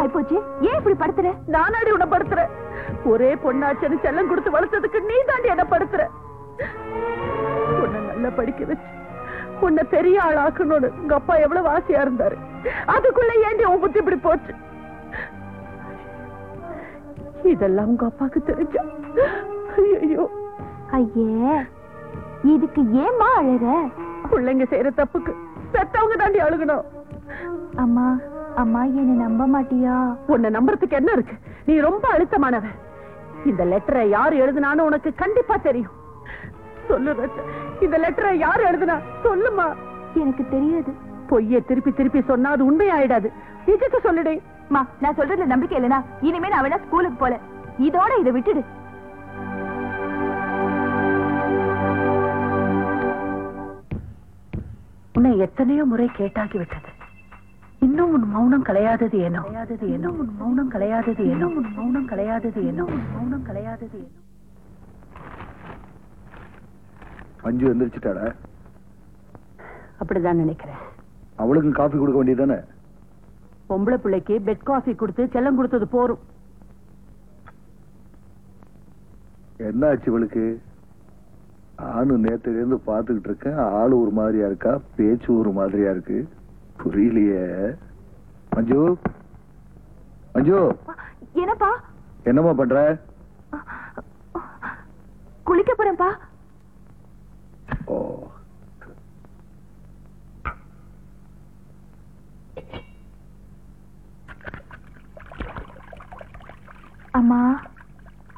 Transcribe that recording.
ஆயிப்போச்சு ஏன் இப்படி படுத்துற நானாடி உன்னை படுத்துறேன் ஒரே பொண்ணாச்சனு செல்லம் கொடுத்து வளர்த்ததுக்கு நீ தாண்டி என்ன படுத்துற உன்னை நல்லா படிக்க வச்சு உன்னை பெரிய ஆள் ஆக்கணும்னு உங்க அப்பா எவ்வளவு ஆசையா இருந்தாரு அதுக்குள்ள ஏண்டி உன் புத்தி இப்படி போச்சு இதெல்லாம் உங்க அப்பாக்கு தெரிஞ்சா ஐயோ ஐயே இதுக்கு ஏம்மா அழற பிள்ளைங்க செய்யற தப்புக்கு பெத்தவங்க தாண்டி அழுகணும் அம்மா அம்மா என்ன நம்ப மாட்டியா உன்னை நம்புறதுக்கு என்ன இருக்கு நீ ரொம்ப அழுத்தமானவ இந்த லெட்டரை யார் எழுதுனான்னு உனக்கு கண்டிப்பா தெரியும் சொல்லு ரச்சா இந்த லெட்டரை யார் எழுதுனா சொல்லுமா எனக்கு தெரியாது பொய்ய திருப்பி திருப்பி சொன்னா அது உண்மையாயிடாது நிஜத்தை சொல்லுடே மா நான் சொல்றதுல நம்பிக்கை இல்லனா இனிமே நான் வேணா ஸ்கூலுக்கு போல இதோட இதை விட்டுடு உன்னை எத்தனையோ முறை கேட்டாகி விட்டது இன்னும் உன் மௌனம் கலையாதது ஏனோ கலையாதது ஏனோ உன் மௌனம் கலையாதது ஏனோ உன் மௌனம் கலையாதது ஏனோ உன் மௌனம் கலையாதது ஏனோ மஞ்சு எந்திரிச்சிட்டாடா அப்படிதான் நினைக்கிறேன் அவளுக்கும் காஃபி கொடுக்க வேண்டியதானே பொம்பளை பிள்ளைக்கு பெட் காஃபி கொடுத்து செல்லம் கொடுத்தது போரும் என்ன ஆச்சு இவளுக்கு நானும் நேத்துல இருந்து பாத்துக்கிட்டு இருக்கேன் ஆளு ஒரு மாதிரியா இருக்கா பேச்சு ஒரு மாதிரியா இருக்கு புரியலையே மஞ்சு மஞ்சு என்னப்பா என்னம்மா பண்ற குளிக்க போறேன்ப்பா